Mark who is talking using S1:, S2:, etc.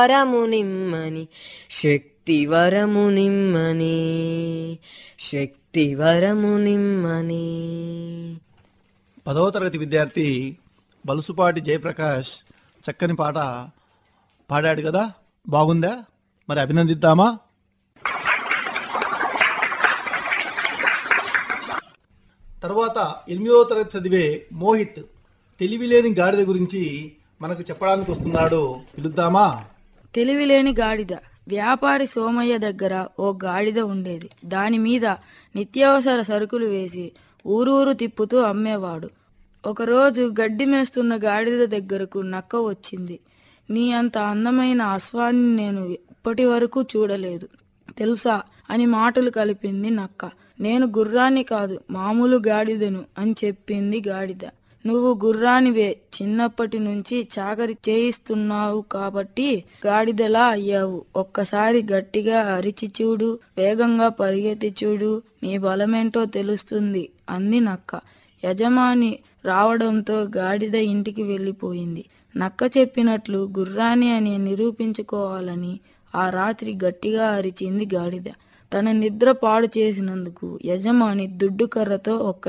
S1: వరము నిమ్మని శక్తి వరము నిమ్మని శక్తి వరము నిమ్మని
S2: పదవ తరగతి విద్యార్థి బలుసుపాటి జయప్రకాష్ చక్కని పాట పాడాడు కదా బాగుందా మరి అభినందిద్దామా తర్వాత ఎనిమిదవ తరగతి చదివే మోహిత్ తెలివిలేని గాడిద గురించి మనకు చెప్పడానికి వస్తున్నాడు పిలుద్దామా
S3: తెలివిలేని గాడిద వ్యాపారి సోమయ్య దగ్గర ఓ గాడిద ఉండేది దాని మీద నిత్యావసర సరుకులు వేసి ఊరూరు తిప్పుతూ అమ్మేవాడు ఒకరోజు గడ్డి మేస్తున్న గాడిద దగ్గరకు నక్క వచ్చింది నీ అంత అందమైన అశ్వాన్ని నేను ఇప్పటి వరకు చూడలేదు తెలుసా అని మాటలు కలిపింది నక్క నేను గుర్రాన్ని కాదు మామూలు గాడిదను అని చెప్పింది గాడిద నువ్వు గుర్రానివే చిన్నప్పటి నుంచి చాకరి చేయిస్తున్నావు కాబట్టి గాడిదలా అయ్యావు ఒక్కసారి గట్టిగా అరిచి చూడు వేగంగా పరిగెత్తి చూడు నీ బలమేంటో తెలుస్తుంది అంది నక్క యజమాని రావడంతో గాడిద ఇంటికి వెళ్ళిపోయింది నక్క చెప్పినట్లు గుర్రాని అని నిరూపించుకోవాలని ఆ రాత్రి గట్టిగా అరిచింది గాడిద తన నిద్ర పాడు చేసినందుకు యజమాని దుడ్డు కర్రతో ఒక్క